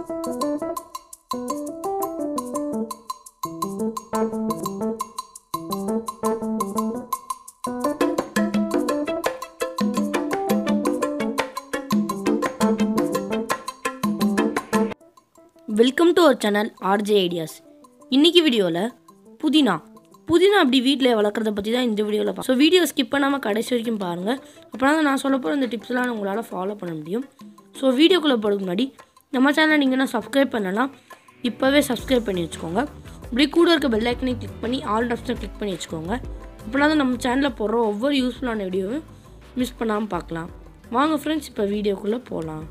welcome to our channel RJ ideas இன்னைக்கு வீடியோவில் புதினா புதினா அப்படி வீட்டில் வளர்க்குறத பற்றி தான் இந்த வீடியோவில் பார்க்க ஸோ வீடியோ ஸ்கிப் பண்ணாமல் கடைசி வரைக்கும் பாருங்கள் அப்போ தான் நான் சொல்ல போகிற இந்த டிப்ஸ்லாம் உங்களால் ஃபாலோ பண்ண முடியும் ஸோ வீடியோக்குள்ளே போகிறதுக்கு முன்னாடி நம்ம சேனலை நீங்கள் நான் சப்ஸ்கிரைப் பண்ணலாம் இப்போவே சப்ஸ்கிரைப் பண்ணி வச்சுக்கோங்க இப்படி கூட இருக்க பெல் ஐக்கனையும் கிளிக் பண்ணி ஆல் ஆப்ஷனை கிளிக் பண்ணி வச்சுக்கோங்க அப்படின்னா தான் நம்ம சேனலில் போடுற ஒவ்வொரு யூஸ்ஃபுல்லான வீடியோவும் மிஸ் பண்ணாமல் பார்க்கலாம் வாங்க ஃப்ரெண்ட்ஸ் இப்போ வீடியோக்குள்ளே போகலாம்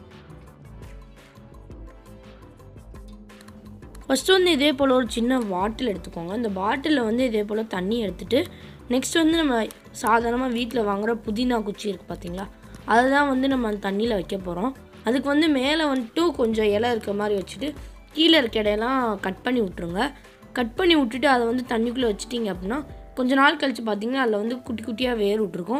ஃபஸ்ட்டு வந்து இதே போல் ஒரு சின்ன பாட்டில் எடுத்துக்கோங்க இந்த பாட்டிலில் வந்து இதே போல் தண்ணி எடுத்துகிட்டு நெக்ஸ்ட் வந்து நம்ம சாதாரணமாக வீட்டில் வாங்குகிற புதினா குச்சி இருக்குது பார்த்தீங்களா அதை தான் வந்து நம்ம அந்த தண்ணியில் வைக்க போகிறோம் அதுக்கு வந்து மேலே வந்துட்டு கொஞ்சம் இலை இருக்க மாதிரி வச்சுட்டு கீழே இருக்க இடையெல்லாம் கட் பண்ணி விட்ருங்க கட் பண்ணி விட்டுட்டு அதை வந்து தண்ணிக்குள்ளே வச்சிட்டிங்க அப்படின்னா கொஞ்ச நாள் கழித்து பார்த்தீங்கன்னா அதில் வந்து குட்டி குட்டியாக வேர் விட்ருக்கும்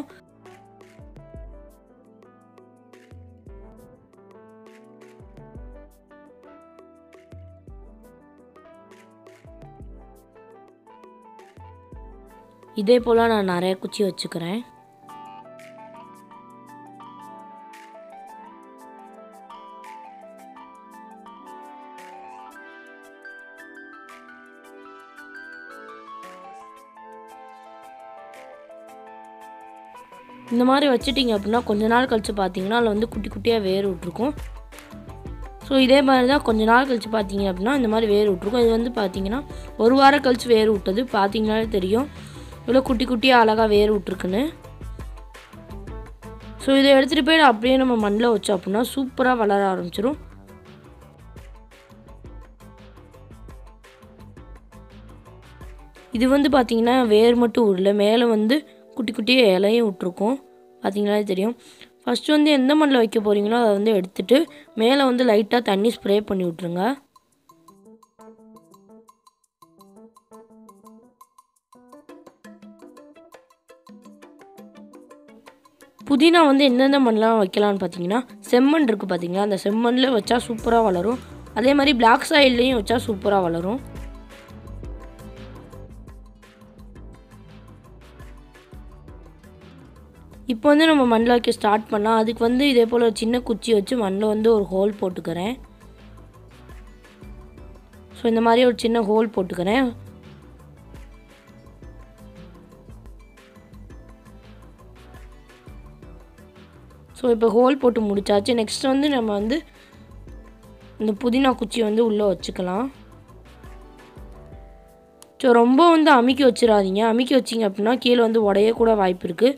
இதே போல் நான் நிறைய குச்சி வச்சுக்கிறேன் இந்த மாதிரி வச்சுட்டிங்க அப்படின்னா கொஞ்ச நாள் கழித்து பார்த்தீங்கன்னா அதில் வந்து குட்டி குட்டியாக வேர் விட்ருக்கும் ஸோ இதே மாதிரி தான் கொஞ்ச நாள் கழித்து பார்த்தீங்க அப்படின்னா இந்த மாதிரி வேர் விட்ருக்கும் இது வந்து பார்த்தீங்கன்னா ஒரு வாரம் கழித்து வேர் விட்டது பார்த்தீங்கனாலே தெரியும் இவ்வளோ குட்டி குட்டியாக அழகாக வேர் விட்ருக்குன்னு ஸோ இதை எடுத்துகிட்டு போய் அப்படியே நம்ம மண்ணில் வச்சோம் அப்படின்னா சூப்பராக வளர ஆரம்பிச்சிடும் இது வந்து பார்த்திங்கன்னா வேர் மட்டும் விடல மேலே வந்து குட்டி குட்டியாக இலையும் விட்ருக்கோம் பார்த்தீங்கனாலே தெரியும் ஃபஸ்ட்டு வந்து எந்த மண்ணில் வைக்க போகிறீங்களோ அதை வந்து எடுத்துகிட்டு மேலே வந்து லைட்டாக தண்ணி ஸ்ப்ரே பண்ணி விட்ருங்க புதினா வந்து எந்தெந்த மண்ணில் வைக்கலாம்னு பார்த்தீங்கன்னா செம்மண் இருக்குது பார்த்தீங்களா அந்த செம்மண்ணில் வச்சா சூப்பராக வளரும் அதே மாதிரி பிளாக் சாயில்லையும் வச்சா சூப்பராக வளரும் இப்போ வந்து நம்ம மண்ணில் வைக்க ஸ்டார்ட் பண்ணால் அதுக்கு வந்து இதே போல் ஒரு சின்ன குச்சி வச்சு மண்ணில் வந்து ஒரு ஹோல் போட்டுக்கிறேன் ஸோ இந்த மாதிரி ஒரு சின்ன ஹோல் போட்டுக்கிறேன் ஸோ இப்போ ஹோல் போட்டு முடிச்சாச்சு நெக்ஸ்ட் வந்து நம்ம வந்து இந்த புதினா குச்சி வந்து உள்ளே வச்சுக்கலாம் ஸோ ரொம்ப வந்து அமுக்கி வச்சிடாதீங்க அமுக்கி வச்சிங்க அப்படின்னா கீழே வந்து உடைய கூட வாய்ப்பு இருக்குது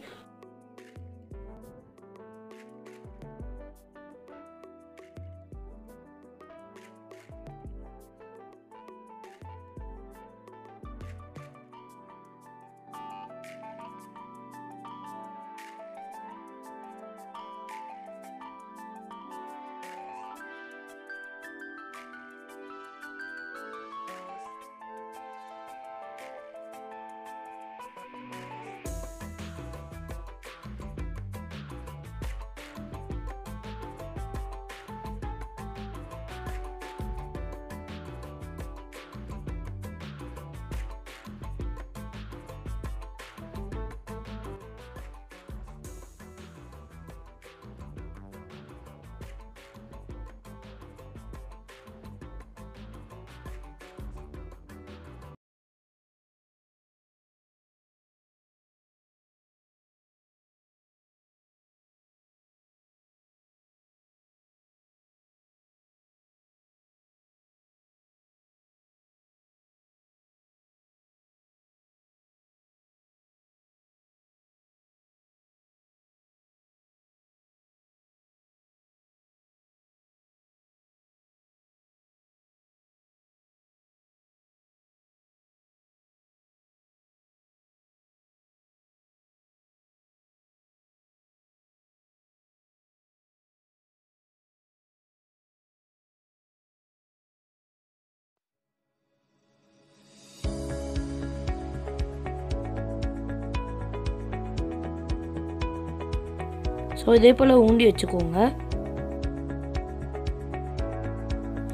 ஸோ இதே போல் ஊண்டி வச்சுக்கோங்க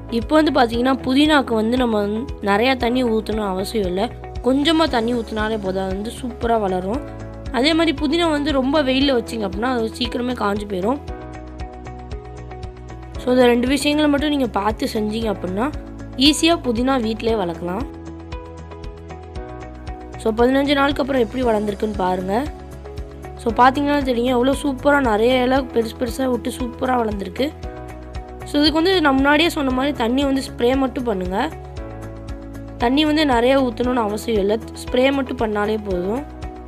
இப்போ வந்து பார்த்தீங்கன்னா புதினாக்கு வந்து நம்ம வந்து நிறையா தண்ணி ஊற்றணும் அவசியம் இல்லை கொஞ்சமாக தண்ணி ஊற்றினாலே போதும் அது வந்து சூப்பராக வளரும் அதே மாதிரி புதினா வந்து ரொம்ப வெயிலில் வச்சிங்க அப்படின்னா அது சீக்கிரமே காஞ்சு போயிடும் ஸோ இந்த ரெண்டு விஷயங்களை மட்டும் நீங்கள் பார்த்து செஞ்சீங்க அப்படின்னா ஈஸியாக புதினா வீட்டிலே வளர்க்கலாம் ஸோ பதினஞ்சு நாளுக்கு அப்புறம் எப்படி வளர்ந்துருக்குன்னு பாருங்கள் ஸோ பார்த்தீங்கன்னா தெரியும் எவ்வளோ சூப்பராக நிறைய இலை பெருசு பெருசாக விட்டு சூப்பராக வளர்ந்துருக்கு ஸோ இதுக்கு வந்து நான் முன்னாடியே சொன்ன மாதிரி தண்ணி வந்து ஸ்ப்ரே மட்டும் பண்ணுங்கள் தண்ணி வந்து நிறைய ஊற்றணும்னு அவசியம் இல்லை ஸ்ப்ரே மட்டும் பண்ணாலே போதும்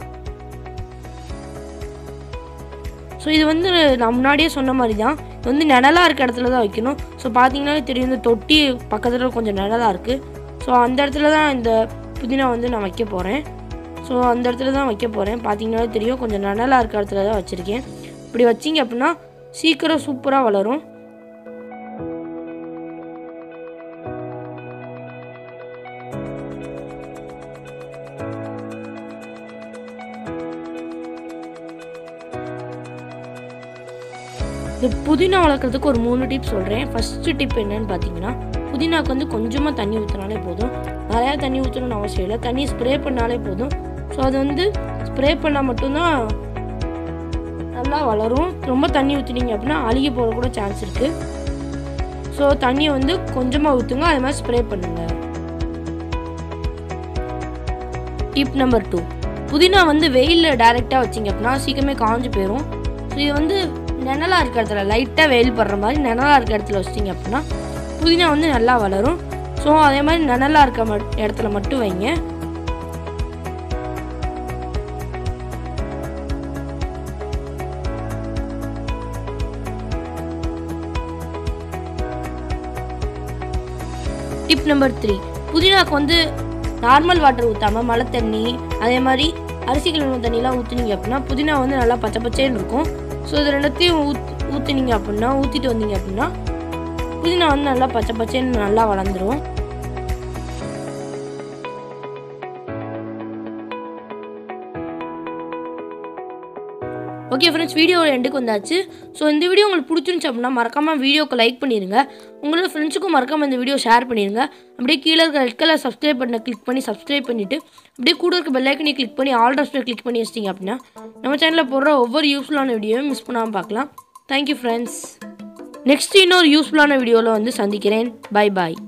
ஸோ இது வந்து நான் முன்னாடியே சொன்ன மாதிரி தான் இது வந்து நிழலாக இருக்க இடத்துல தான் வைக்கணும் ஸோ பார்த்தீங்கன்னா தெரியும் இந்த தொட்டி பக்கத்தில் கொஞ்சம் நிழலாக இருக்குது ஸோ அந்த இடத்துல தான் இந்த புதினா வந்து நான் வைக்க போகிறேன் ஸோ அந்த இடத்துல தான் வைக்க போகிறேன் பார்த்தீங்கன்னா தெரியும் கொஞ்சம் நிழலாக இருக்க இடத்துல தான் வச்சுருக்கேன் இப்படி வச்சிங்க அப்படின்னா சீக்கிரம் சூப்பராக வளரும் இந்த புதினா வளர்க்குறதுக்கு ஒரு மூணு டிப் சொல்கிறேன் ஃபஸ்ட்டு டிப் என்னன்னு பார்த்தீங்கன்னா புதினாக்கு வந்து கொஞ்சமாக தண்ணி ஊற்றினாலே போதும் நிறையா தண்ணி ஊற்றணும்னு அவசியம் இல்லை தண்ணி ஸ்ப்ரே பண்ணாலே போதும் ஸோ அது வந்து ஸ்ப்ரே பண்ணால் மட்டும்தான் நல்லா வளரும் ரொம்ப தண்ணி ஊற்றினீங்க அப்படின்னா அழுகி போக கூட சான்ஸ் இருக்குது ஸோ தண்ணியை வந்து கொஞ்சமாக ஊற்றுங்க அது மாதிரி ஸ்ப்ரே பண்ணுங்கள் டிப் நம்பர் டூ புதினா வந்து வெயிலில் டைரெக்டாக வச்சிங்க அப்படின்னா சீக்கிரமே காஞ்சு போயிடும் ஸோ இது வந்து நிழலாக இருக்க இடத்துல லைட்டாக வெயில் படுற மாதிரி நிழலாக இருக்க இடத்துல வச்சிட்டிங்க அப்படின்னா புதினா வந்து நல்லா வளரும் ஸோ அதே மாதிரி நிழலாக இருக்க மட் இடத்துல மட்டும் வைங்க டிப் நம்பர் த்ரீ புதினாக்கு வந்து நார்மல் வாட்டர் ஊற்றாம மழை தண்ணி அதே மாதிரி அரிசி கழுவுன தண்ணிலாம் ஊற்றுனீங்க அப்படின்னா புதினா வந்து நல்லா பச்சை பச்சைன்னு இருக்கும் ஸோ இது ரெண்டத்தையும் ஊத் ஊற்றுனீங்க அப்படின்னா ஊற்றிட்டு வந்தீங்க அப்படின்னா புதினா வந்து நல்லா பச்சை பச்சைன்னு நல்லா வளர்ந்துரும் ஓகே ஃப்ரெண்ட்ஸ் வீடியோ எண்டுக்கு வந்தாச்சு ஸோ இந்த வீடியோ உங்களுக்கு பிடிச்சிருந்துச்சு அப்படின்னா மறக்காமல் வீடியோக்கு லைக் பண்ணிடுங்க உங்களோட ஃப்ரெண்ட்ஸுக்கும் மறக்காமல் இந்த வீடியோ ஷேர் பண்ணிடுங்க அப்படியே கீழே இருக்க ரெட் கலர் சப்ஸ்கிரைப் பண்ண கிளிக் பண்ணி சப்ஸ்கிரைப் பண்ணிவிட்டு அப்படியே கூட இருக்க பெல்லைக்கனி கிளிக் பண்ணி ஆல் டஸ்ட்டை கிளிக் பண்ணி வச்சிட்டிங்க அப்படின்னா நம்ம சேனலில் போடுற ஒவ்வொரு யூஸ்ஃபுல்லான வீடியோவும் மிஸ் பண்ணாமல் பார்க்கலாம் தேங்க்யூ ஃப்ரெண்ட்ஸ் நெக்ஸ்ட் இன்னொரு யூஸ்ஃபுல்லான வீடியோவில் வந்து சந்திக்கிறேன் பை பாய்